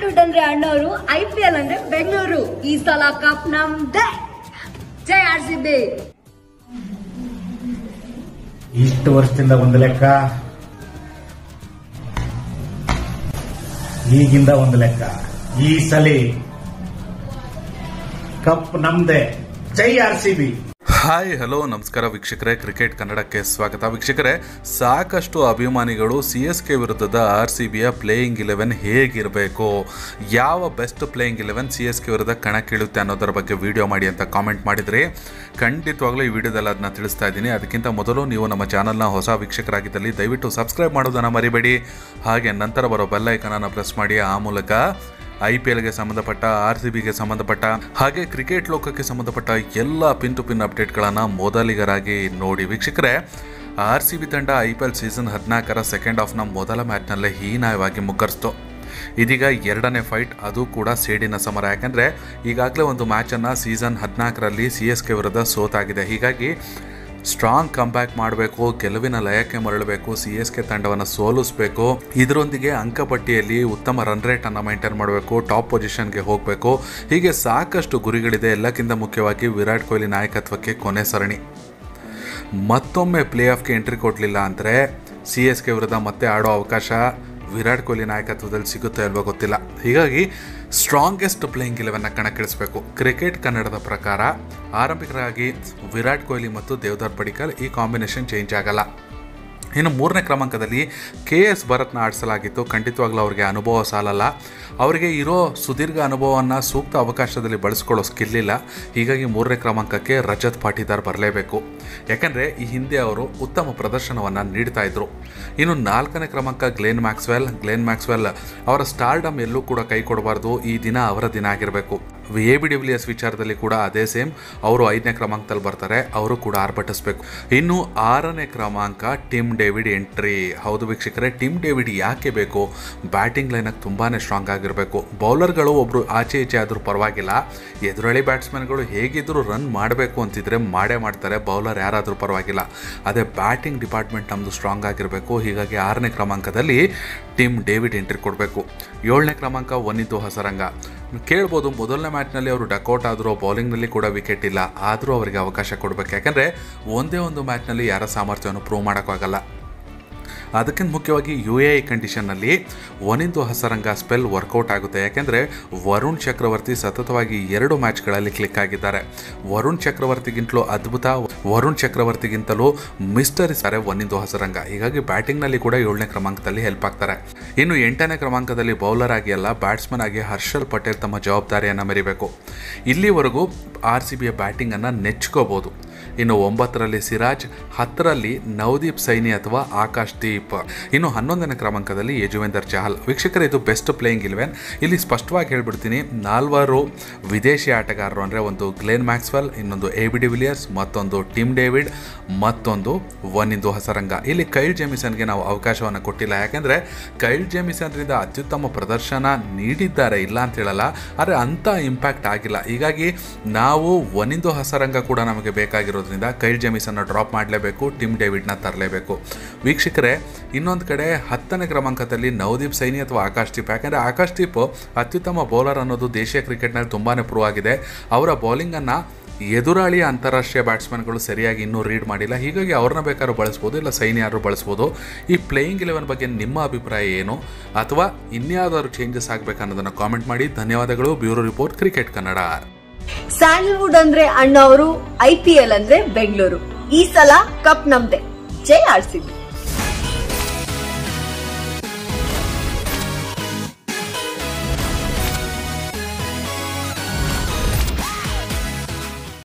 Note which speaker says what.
Speaker 1: Sandalwood ಅಂದ್ರೆ ಅಣ್ಣವರು I P L ಅಂದ್ರೆ ಬೆಂಗಳೂರು ಈ ಸಲ ಕಪ್ ನಮ್ದೇ ಜೈ ಆರ್ ಸಿ ಬಿ
Speaker 2: ಇಷ್ಟು ವರ್ಷದಿಂದ ಒಂದು ಲೆಕ್ಕ ಈಗಿಂದ ಒಂದು ಲೆಕ್ಕ ಈ ಸಲಿ ಕಪ್ ನಮ್ದೆ ಜೈ R C B
Speaker 3: hi hello ನಮಸ್ಕಾರ ವೀಕ್ಷಕರೇ ಕ್ರಿಕೆಟ್ ಕನ್ನಡಕ್ಕೆ ಸ್ವಾಗತ ವೀಕ್ಷಕರೇ ಸಾಕಷ್ಟು ಅಭಿಮಾನಿಗಳು ಸಿ ಎಸ್ ಕೆ ವಿರುದ್ಧದ ಆರ್ ಸಿ ಬಿಯ ಪ್ಲೇಯಿಂಗ್ ಇಲೆವೆನ್ ಹೇಗಿರಬೇಕು ಯಾವ best playing eleven C S K ವಿರುದ್ಧ ಕಣಕ್ಕಿಳುತ್ತೆ ಅನ್ನೋದರ ಬಗ್ಗೆ ವಿಡಿಯೋ ಮಾಡಿ ಅಂತ ಕಾಮೆಂಟ್ ಮಾಡಿದ್ರಿ ಖಂಡಿತವಾಗ್ಲೂ ಈ ವಿಡಿಯೋದಲ್ಲಿ ಅದನ್ನ ತಿಳಿಸ್ತಾ ಇದ್ದೀನಿ ಅದಕ್ಕಿಂತ ಮೊದಲು ನೀವು ನಮ್ಮ ಚಾನಲ್ನ ಹೊಸ ವೀಕ್ಷಕರಾಗಿದ್ದಲ್ಲಿ ದಯವಿಟ್ಟು ಸಬ್ಸ್ಕ್ರೈಬ್ ಮಾಡೋದನ್ನು ಮರಿಬೇಡಿ ಹಾಗೆ ನಂತರ ಬರೋ ಬೆಲ್ ಐಕನನ್ನು ಪ್ರೆಸ್ ಮಾಡಿ ಆ ಮೂಲಕ ಐ ಪಿ ಎಲ್ಗೆ ಸಂಬಂಧಪಟ್ಟ ಆರ್ ಸಿ ಬಿಗೆ ಸಂಬಂಧಪಟ್ಟ ಹಾಗೆ ಕ್ರಿಕೆಟ್ ಲೋಕಕ್ಕೆ ಸಂಬಂಧಪಟ್ಟ ಎಲ್ಲ ಪಿನ್ ಟು ಪಿನ್ ಅಪ್ಡೇಟ್ಗಳನ್ನು ಮೊದಲಿಗರಾಗಿ ನೋಡಿ ವೀಕ್ಷಕರೇ ಆರ್ ಸಿ ಬಿ ತಂಡ ಐ ಪಿ ಎಲ್ ಸೀಸನ್ ಹದಿನಾಲ್ಕರ ಸೆಕೆಂಡ್ ಹಾಫ್ನ ಮೊದಲ ಮ್ಯಾಚ್ನಲ್ಲೇ ಹೀನಾಯವಾಗಿ ಮುಗ್ಗರಿಸ್ತು ಇದೀಗ ಎರಡನೇ ಫೈಟ್ ಅದು ಕೂಡ ಸೇಡಿನ ಸಮರ ಯಾಕಂದರೆ ಈಗಾಗಲೇ ಒಂದು ಮ್ಯಾಚನ್ನು ಸೀಸನ್ ಹದಿನಾಲ್ಕರಲ್ಲಿ ಸಿ ಎಸ್ ಕೆ ವಿರುದ್ಧ ಸೋತಾಗಿದೆ ಹೀಗಾಗಿ ಸ್ಟ್ರಾಂಗ್ ಕಂಬ್ಯಾಕ್ ಮಾಡಬೇಕು ಗೆಲುವಿನ ಲಯಕ್ಕೆ ಮರಳಬೇಕು ಸಿ ಎಸ್ ಕೆ ತಂಡವನ್ನು ಸೋಲಿಸಬೇಕು ಇದರೊಂದಿಗೆ ಅಂಕಪಟ್ಟಿಯಲ್ಲಿ ಉತ್ತಮ ರನ್ ರೇಟನ್ನು ಮೇಂಟೈನ್ ಮಾಡಬೇಕು ಟಾಪ್ ಪೊಸಿಷನ್ಗೆ ಹೋಗಬೇಕು ಹೀಗೆ ಸಾಕಷ್ಟು ಗುರಿಗಳಿದೆ ಎಲ್ಲಕ್ಕಿಂತ ಮುಖ್ಯವಾಗಿ ವಿರಾಟ್ ಕೊಹ್ಲಿ ನಾಯಕತ್ವಕ್ಕೆ ಕೊನೆ ಸರಣಿ ಮತ್ತೊಮ್ಮೆ ಪ್ಲೇ ಆಫ್ಗೆ ಎಂಟ್ರಿ ಕೊಡಲಿಲ್ಲ ಅಂದರೆ ಸಿ ಎಸ್ ಕೆ ವಿರುದ್ಧ ಮತ್ತೆ ಆಡೋ ಅವಕಾಶ ವಿರಾಟ್ ಕೊಹ್ಲಿ ನಾಯಕತ್ವದಲ್ಲಿ ಸಿಗುತ್ತೋ ಇಲ್ವೋ ಗೊತ್ತಿಲ್ಲ ಹೀಗಾಗಿ ಸ್ಟ್ರಾಂಗೆಸ್ಟ್ ಪ್ಲೇಯಿಂಗ್ ಇಲೆವೆನ್ನ ಕಣಕ್ಕಿಳಿಸಬೇಕು ಕ್ರಿಕೆಟ್ ಕನ್ನಡದ ಪ್ರಕಾರ ಆರಂಭಿಕರಾಗಿ ವಿರಾಟ್ ಕೊಹ್ಲಿ ಮತ್ತು ದೇವದರ್ ಪಡಿಕಲ್ ಈ ಕಾಂಬಿನೇಷನ್ ಚೇಂಜ್ ಆಗಲ್ಲ ಇನ್ನು ಮೂರನೇ ಕ್ರಮಾಂಕದಲ್ಲಿ ಕೆ ಎಸ್ ಭರತ್ನ ಆಡಿಸಲಾಗಿತ್ತು ಖಂಡಿತವಾಗ್ಲೂ ಅವರಿಗೆ ಅನುಭವ ಸಾಲಲ್ಲ ಅವರಿಗೆ ಇರೋ ಸುದೀರ್ಘ ಅನುಭವವನ್ನು ಸೂಕ್ತ ಅವಕಾಶದಲ್ಲಿ ಬಳಸ್ಕೊಳ್ಳೋ ಸ್ಕಿಲ್ ಇಲ್ಲ ಹೀಗಾಗಿ ಮೂರನೇ ಕ್ರಮಾಂಕಕ್ಕೆ ರಜತ್ ಪಾಟೀದಾರ್ ಬರಲೇಬೇಕು ಯಾಕಂದರೆ ಈ ಹಿಂದೆ ಅವರು ಉತ್ತಮ ಪ್ರದರ್ಶನವನ್ನು ನೀಡ್ತಾ ಇದ್ರು ಇನ್ನು ನಾಲ್ಕನೇ ಕ್ರಮಾಂಕ ಗ್ಲೇನ್ ಮ್ಯಾಕ್ಸ್ವೆಲ್ ಗ್ಲೇನ್ ಮ್ಯಾಕ್ಸ್ವೆಲ್ ಅವರ ಸ್ಟಾರ್ಡಮ್ ಎಲ್ಲೂ ಕೂಡ ಕೈ ಕೊಡಬಾರ್ದು ಈ ದಿನ ಅವರ ದಿನ ಆಗಿರಬೇಕು ಎ ಬಿ ಡಿವಿಲಿಯರ್ಸ್ ವಿಚಾರದಲ್ಲಿ ಕೂಡ ಅದೇ ಸೇಮ್ ಅವರು ಐದನೇ ಕ್ರಮಾಂಕದಲ್ಲಿ ಬರ್ತಾರೆ ಅವರು ಕೂಡ ಆರ್ಭಟಿಸಬೇಕು ಇನ್ನು ಆರನೇ ಕ್ರಮಾಂಕ ಟಿಮ್ ಡೇವಿಡ್ ಎಂಟ್ರಿ ಹೌದು ವೀಕ್ಷಕರೇ ಟಿಮ್ ಡೇವಿಡ್ ಯಾಕೆ ಬೇಕು ಬ್ಯಾಟಿಂಗ್ ಲೈನಾಗ ತುಂಬಾ ಸ್ಟ್ರಾಂಗ್ ಆಗಿರಬೇಕು ಬೌಲರ್ಗಳು ಒಬ್ಬರು ಆಚೆ ಈಚೆ ಆದರೂ ಪರವಾಗಿಲ್ಲ ಎದುರಳಿ ಬ್ಯಾಟ್ಸ್ಮನ್ಗಳು ಹೇಗಿದ್ದರೂ ರನ್ ಮಾಡಬೇಕು ಅಂತಿದ್ರೆ ಮಾಡೇ ಮಾಡ್ತಾರೆ ಬೌಲರ್ ಯಾರಾದರೂ ಪರವಾಗಿಲ್ಲ ಅದೇ ಬ್ಯಾಟಿಂಗ್ ಡಿಪಾರ್ಟ್ಮೆಂಟ್ ನಮ್ಮದು ಸ್ಟ್ರಾಂಗ್ ಆಗಿರಬೇಕು ಹೀಗಾಗಿ ಆರನೇ ಕ್ರಮಾಂಕದಲ್ಲಿ ಟಿಮ್ ಡೇವಿಡ್ ಎಂಟ್ರಿ ಕೊಡಬೇಕು ಏಳನೇ ಕ್ರಮಾಂಕ ಒನಿದ್ದು ಹಸರಂಗ ಕೇಳ್ಬೋದು ಮೊದಲನೇ ಮ್ಯಾಚ್ನಲ್ಲಿ ಅವರು ಡಕೌಟ್ ಆದರೂ ಬೌಲಿಂಗ್ನಲ್ಲಿ ಕೂಡ ವಿಕೆಟ್ ಇಲ್ಲ ಆದರೂ ಅವರಿಗೆ ಅವಕಾಶ ಕೊಡಬೇಕು ಯಾಕಂದರೆ ಒಂದೇ ಒಂದು ಮ್ಯಾಚ್ನಲ್ಲಿ ಯಾರ ಸಾಮರ್ಥ್ಯವನ್ನು ಪ್ರೂವ್ ಮಾಡೋಕ್ಕಾಗಲ್ಲ ಅದಕ್ಕಿಂತ ಮುಖ್ಯವಾಗಿ ಯು ಎ ಐ ಕಂಡೀಷನ್ನಲ್ಲಿ ಒನಿಂದು ಹಸರಂಗ ಸ್ಪೆಲ್ ವರ್ಕೌಟ್ ಆಗುತ್ತೆ ಯಾಕೆಂದರೆ ವರುಣ್ ಚಕ್ರವರ್ತಿ ಸತತವಾಗಿ ಎರಡು ಮ್ಯಾಚ್ಗಳಲ್ಲಿ ಕ್ಲಿಕ್ ಆಗಿದ್ದಾರೆ ವರುಣ್ ಚಕ್ರವರ್ತಿಗಿಂತಲೂ ಅದ್ಭುತ ವರುಣ್ ಚಕ್ರವರ್ತಿಗಿಂತಲೂ ಮಿಸ್ಟರ್ ಇದ್ದಾರೆ ಒನಿಂದು ಹಸರಂಗ ಹೀಗಾಗಿ ಬ್ಯಾಟಿಂಗ್ನಲ್ಲಿ ಕೂಡ ಏಳನೇ ಕ್ರಮಾಂಕದಲ್ಲಿ ಹೆಲ್ಪ್ ಆಗ್ತಾರೆ ಇನ್ನು ಎಂಟನೇ ಕ್ರಮಾಂಕದಲ್ಲಿ ಬೌಲರ್ ಆಗಿ ಅಲ್ಲ ಬ್ಯಾಟ್ಸ್ಮನ್ ಆಗಿ ಹರ್ಷಲ್ ಪಟೇಲ್ ತಮ್ಮ ಜವಾಬ್ದಾರಿಯನ್ನು ಮೆರಿಬೇಕು ಇಲ್ಲಿವರೆಗೂ ಆರ್ ಸಿ ಬಿಯ ಬ್ಯಾಟಿಂಗನ್ನು ನೆಚ್ಕೋಬೋದು ಇನ್ನು ಒಂಬತ್ತರಲ್ಲಿ ಸಿರಾಜ್ ಹತ್ತರಲ್ಲಿ ನವದೀಪ್ ಸೈನಿ ಅಥವಾ ಆಕಾಶ್ ದೀಪ್ ಇನ್ನು ಹನ್ನೊಂದನೇ ಕ್ರಮಾಂಕದಲ್ಲಿ ಯಜುವೇಂದರ್ ಚಹಲ್ ವೀಕ್ಷಕರು ಇದು ಬೆಸ್ಟ್ ಪ್ಲೇಯಿಂಗ್ ಇಲೆವೆನ್ ಇಲ್ಲಿ ಸ್ಪಷ್ಟವಾಗಿ ಹೇಳ್ಬಿಡ್ತೀನಿ ನಾಲ್ವರು ವಿದೇಶಿ ಆಟಗಾರರು ಅಂದರೆ ಒಂದು ಗ್ಲೇನ್ ಮ್ಯಾಕ್ಸ್ವೆಲ್ ಇನ್ನೊಂದು ಎ ಬಿ ಡಿವಿಲಿಯರ್ಸ್ ಮತ್ತೊಂದು ಟಿಮ್ ಡೇವಿಡ್ ಮತ್ತೊಂದು ಒನ್ನಿಂದು ಹಸರಂಗ ಇಲ್ಲಿ ಕೈಲ್ ಜೆಮಿಸನ್ಗೆ ನಾವು ಅವಕಾಶವನ್ನು ಕೊಟ್ಟಿಲ್ಲ ಯಾಕೆಂದರೆ ಕೈಲ್ ಜೆಮಿಸನ್ರಿಂದ ಅತ್ಯುತ್ತಮ ಪ್ರದರ್ಶನ ನೀಡಿದ್ದಾರೆ ಇಲ್ಲ ಅಂತ ಹೇಳಲ್ಲ ಆದರೆ ಅಂಥ ಇಂಪ್ಯಾಕ್ಟ್ ಆಗಿಲ್ಲ ಹೀಗಾಗಿ ನಾವು ಒನಿಂದು ಹಸರಂಗ ಕೂಡ ನಮಗೆ ಬೇಕಾಗಿರೋದ್ರಿಂದ ಕೈಲ್ ಜೆಮಿಸನ್ನ ಡ್ರಾಪ್ ಮಾಡಲೇಬೇಕು ಟಿಮ್ ಡೇವಿಡ್ನ ತರಲೇಬೇಕು ವೀಕ್ಷಕರೇ ಇನ್ನೊಂದು ಕಡೆ ಹತ್ತನೇ ಕ್ರಮಾಂಕದಲ್ಲಿ ನವದೀಪ್ ಸೈನಿ ಅಥವಾ ಆಕಾಶ್ ದೀಪ್ ಯಾಕಂದರೆ ಆಕಾಶ್ ದೀಪ್ ಅತ್ಯುತ್ತಮ ಬೌಲರ್ ಅನ್ನೋದು ದೇಶೀಯ ಕ್ರಿಕೆಟ್ನಲ್ಲಿ ತುಂಬಾ ಪ್ರೂವ್ ಆಗಿದೆ ಅವರ ಬೌಲಿಂಗನ್ನು ಎದುರಾಳಿಯ ಅಂತಾರಾಷ್ಟ್ರೀಯ ಬ್ಯಾಟ್ಸ್ಮನ್ಗಳು ಸರಿಯಾಗಿ ಇನ್ನೂ ರೀಡ್ ಮಾಡಿಲ್ಲ ಹೀಗಾಗಿ ಅವ್ರನ್ನ ಬೇಕಾದ್ರೂ ಬಳಸ್ಬೋದು ಇಲ್ಲ ಸೈನ್ ಯಾರು ಬಳಸ್ಬೋದು ಈ ಪ್ಲೇಯಿಂಗ್ ಇಲೆವೆನ್ ಬಗ್ಗೆ ನಿಮ್ಮ ಅಭಿಪ್ರಾಯ ಏನು ಅಥವಾ ಇನ್ಯಾವುದಾದ್ರು ಚೇಂಜಸ್ ಆಗಬೇಕನ್ನೋದನ್ನು ಕಾಮೆಂಟ್ ಮಾಡಿ ಧನ್ಯವಾದಗಳು bureau report cricket Kannada
Speaker 1: Sandalwood ಅಂದ್ರೆ ಅಣ್ಣವರು ಐ ಪಿ ಎಲ್ ಅಂದ್ರೆ ಬೆಂಗಳೂರು ಈ ಸಲ ಕಪ್ ನಮ್ದೇ ಜೈ ಆರ್ ಸಿ ಬಿ